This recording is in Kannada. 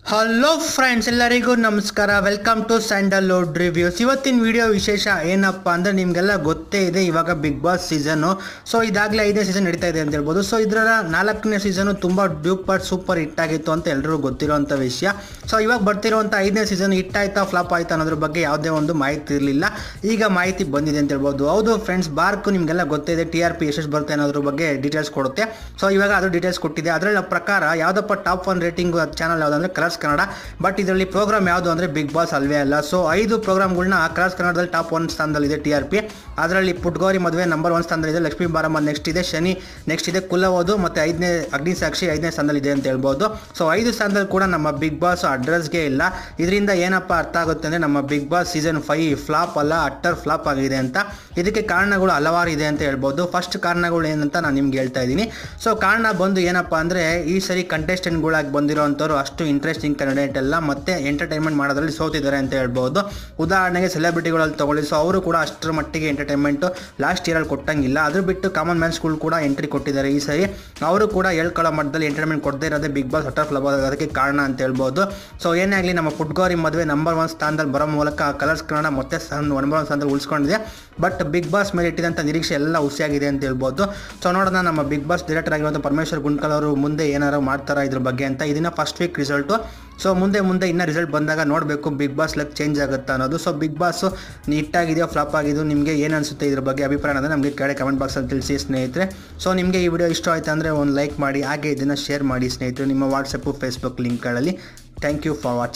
ಹಲೋ ಫ್ರೆಂಡ್ಸ್ ಎಲ್ಲರಿಗೂ ನಮಸ್ಕಾರ ವೆಲ್ಕಮ್ ಟು ಸ್ಯಾಂಡಲ್ವುಡ್ ರಿವ್ಯೂಸ್ ಇವತ್ತಿನ ವಿಡಿಯೋ ವಿಶೇಷ ಏನಪ್ಪ ಅಂದರೆ ನಿಮಗೆಲ್ಲ ಗೊತ್ತೇ ಇದೆ ಇವಾಗ ಬಿಗ್ ಬಾಸ್ ಸೀಸನ್ನು ಸೊ ಇದಾಗಲೇ ಐದನೇ ಸೀಸನ್ ನಡೀತಾ ಇದೆ ಅಂತ ಹೇಳ್ಬೋದು ಸೊ ಇದರ ನಾಲ್ಕನೇ ಸೀಸನು ತುಂಬ ಡ್ಯೂಪರ್ ಸೂಪರ್ ಹಿಟ್ ಆಗಿತ್ತು ಅಂತ ಎಲ್ಲರಿಗೂ ಗೊತ್ತಿರೋಂಥ ವಿಷಯ ಸೊ ಇವಾಗ ಬರ್ತಿರೋಂಥ ಐದನೇ ಸೀಸನ್ ಹಿಟ್ ಆಯ್ತಾ ಫ್ಲಾಪ್ ಆಯ್ತಾ ಅನ್ನೋದ್ರ ಬಗ್ಗೆ ಯಾವುದೇ ಒಂದು ಮಾಹಿತಿ ಇರಲಿಲ್ಲ ಈಗ ಮಾಹಿತಿ ಬಂದಿದೆ ಅಂತ ಹೇಳ್ಬೋದು ಹೌದು ಫ್ರೆಂಡ್ಸ್ ಬಾರ್ಕು ನಿಮಗೆಲ್ಲ ಗೊತ್ತಿದೆ ಟಿ ಆರ್ ಪಿ ಎಷ್ಟೆಷ್ಟು ಬರುತ್ತೆ ಅನ್ನೋದ್ರ ಬಗ್ಗೆ ಡೀಟೇಲ್ಸ್ ಕೊಡುತ್ತೆ ಸೊ ಇವಾಗ ಅದು ಡೀಟೇಲ್ಸ್ ಕೊಟ್ಟಿದೆ ಅದರ ಪ್ರಕಾರ ಯಾವುದಪ್ಪ ಟಾಪ್ ಒನ್ ರೇಟಿಂಗ್ ಚಾನಲ್ ಯಾವುದಂದ್ರೆ ಕಲರ್ಸ್ ಕನ್ನಡ ಬಟ್ ಇದರಲ್ಲಿ ಪ್ರೋಗ್ರಾಮ್ ಯಾವುದು ಅಂದರೆ ಬಿಗ್ ಬಾಸ್ ಅಲ್ವೇ ಅಲ್ಲ ಸೊ ಐದು ಪ್ರೋಗ್ರಾಮ್ಗಳನ್ನ ಕಲರ್ಸ್ ಕನ್ನಡದಲ್ಲಿ ಟಾಪ್ ಒನ್ ಸ್ಥಾನದಲ್ಲಿದೆ ಟಿ ಆರ್ ಪಿ ಅದರಲ್ಲಿ ಪುಟ್ಗೌರಿ ಮದುವೆ ನಂಬರ್ ಒನ್ ಸ್ಥಾನದಲ್ಲಿದೆ ಲಕ್ಷ್ಮೀ ಬಾರಮ್ಮ ನೆಕ್ಸ್ಟ್ ಇದೆ ಶನಿ ನೆಕ್ಸ್ಟ್ ಇದೆ ಕುಲವೋದು ಮತ್ತು ಐದನೇ ಅಗ್ನಿಸಾಕ್ಷಿ ಐದನೇ ಸ್ಥಾನದಲ್ಲಿದೆ ಅಂತ ಹೇಳ್ಬೋದು ಸೊ ಐದು ಸ್ಥಾನದಲ್ಲಿ ಕೂಡ ನಮ್ಮ ಬಿಗ್ ಬಾಸ್ ಅಡ್ರೆಸ್ಗೆ ಇಲ್ಲ ಇದರಿಂದ ಏನಪ್ಪ ಅರ್ಥ ಆಗುತ್ತೆ ಅಂದರೆ ನಮ್ಮ Bigg Boss season five flop ಅಲ್ಲ ಅಟ್ಟರ್ ಫ್ಲಾಪ್ ಆಗಿದೆ ಅಂತ ಇದಕ್ಕೆ ಕಾರಣಗಳು ಹಲವಾರು ಇದೆ ಅಂತ ಹೇಳ್ಬೋದು ಫಸ್ಟ್ ಕಾರಣಗಳು ಏನಂತ ನಾನು ನಿಮ್ಗೆ ಹೇಳ್ತಾ ಇದ್ದೀನಿ ಸೊ ಕಾರಣ ಬಂದು ಏನಪ್ಪ ಅಂದರೆ ಈ ಸರಿ ಕಂಟೆಸ್ಟೆಂಟ್ಗಳಾಗಿ ಬಂದಿರೋಂಥವ್ರು ಅಷ್ಟು ಇಂಟ್ರೆಸ್ಟಿಂಗ್ ಕ್ಯಾಂಡಿಡೇಟ್ ಎಲ್ಲ ಮತ್ತೆ ಎಂಟರ್ಟೈನ್ಮೆಂಟ್ ಮಾಡೋದ್ರಲ್ಲಿ ಸೋತಿದ್ದಾರೆ ಅಂತ ಹೇಳ್ಬೋದು ಉದಾಹರಣೆಗೆ ಸೆಲೆಬ್ರಿಟಿಗಳಲ್ಲಿ ತಗೊಳ್ಳಿ ಸೊ ಅವರು ಕೂಡ ಅಷ್ಟರ ಮಟ್ಟಿಗೆ ಎಂಟರ್ಟೈನ್ಮೆಂಟು ಲಾಸ್ಟ್ ಇಯರಲ್ಲಿ ಕೊಟ್ಟಂಗಿಲ್ಲ ಅದ್ರ ಬಿಟ್ಟು ಕಾಮನ್ ಮ್ಯಾನ್ಸ್ಗಳು ಕೂಡ ಎಂಟ್ರಿ ಕೊಟ್ಟಿದ್ದಾರೆ ಈ ಸರಿ ಅವರು ಕೂಡ ಹೇಳ್ಕೊಳ್ಳೋ ಮಟ್ಟದಲ್ಲಿ ಎಂಟರ್ಟೈನ್ಮೆಂಟ್ ಕೊಡದೇ ಇರೋದೇ ಬಿಗ್ ಬಾಸ್ ಅಟರ್ ಫ್ಲಬ್ ಆಗೋದಕ್ಕೆ ಕಾರಣ ಅಂತ ಹೇಳ್ಬೋದು ಸೊ ಏನೇ ಆಗಲಿ ನಮ್ಮ ಪುಟ್ಗೋರಿ ಮದುವೆ ನಂಬರ್ ಒನ್ ಸ್ಥಾನದಲ್ಲಿ ಬರೋ ಮೂಲಕ ಕಲರ್ಸ್ ಕನ್ನಡ ಮತ್ತೆ ಸ್ಥಾನ ನಂಬರ್ ಒನ್ ಸ್ಥಾನದಲ್ಲಿ ಉಳಿಸ್ಕೊಂಡಿದೆ ಬಟ್ ಬಿಗ್ ಬಾಸ್ ಮೇಲೆ ಇಟ್ಟಿದಂಥ ನಿರೀಕ್ಷೆ ಎಲ್ಲ ಹುಸಿಯಾಗಿದೆ ಅಂತ ಹೇಳ್ಬೋದು ಸೊ ನೋಡೋಣ ನಮ್ಮ ಬಿಗ್ ಬಾಸ್ ಡೈರೆಕ್ಟರ್ ಆಗಿರುವಂಥ ಪರಮೇಶ್ವರ್ ಗುಂಡ್ಕಲ್ ಅವರು ಮುಂದೆ ಏನಾರು ಮಾಡ್ತಾರಾ ಇದ್ರ ಬಗ್ಗೆ ಅಂತ ಇದನ್ನ ಫಸ್ಟ್ ವೀಕ್ ರಿಸಲ್ಟು ಸೊ ಮುಂದೆ ಮುಂದೆ ಇನ್ನೂ ರಿಸಲ್ಟ್ ಬಂದಾಗ ನೋಡಬೇಕು ಬಿಗ್ ಬಾಸ್ ಲಕ್ ಚೇಂಜ್ ಆಗುತ್ತಾ ಅನ್ನೋದು ಸೊ ಬಿಗ್ ಬಾಸು ಹಿಟ್ಟಾಗಿದೆಯೋ ಫ್ಲಾಪ್ ಆಗಿದ್ದು ನಿಮಗೆ ಏನು ಅನಿಸುತ್ತೆ ಇದ್ರ ಬಗ್ಗೆ ಅಭಿಪ್ರಾಯ ಅಂದರೆ ನಮಗೆ ಕೆಳಗೆ ಕಮೆಂಟ್ ಬಾಕ್ಸಲ್ಲಿ ತಿಳಿಸಿ ಸ್ನೇಹಿತರೆ ಸೊ ನಿಮಗೆ ಈ ವಿಡಿಯೋ ಇಷ್ಟ ಆಯ್ತು ಅಂದರೆ ಒಂದು ಲೈಕ್ ಮಾಡಿ ಹಾಗೆ ಇದನ್ನು ಶೇರ್ ಮಾಡಿ ಸ್ನೇಹಿತರೆ ನಿಮ್ಮ ವಾಟ್ಸಪ್ಪು ಫೇಸ್ಬುಕ್ ಲಿಂಕ್ಗಳಲ್ಲಿ ಥ್ಯಾಂಕ್ ಯು ಫಾರ್ ವಾಚಿಂಗ್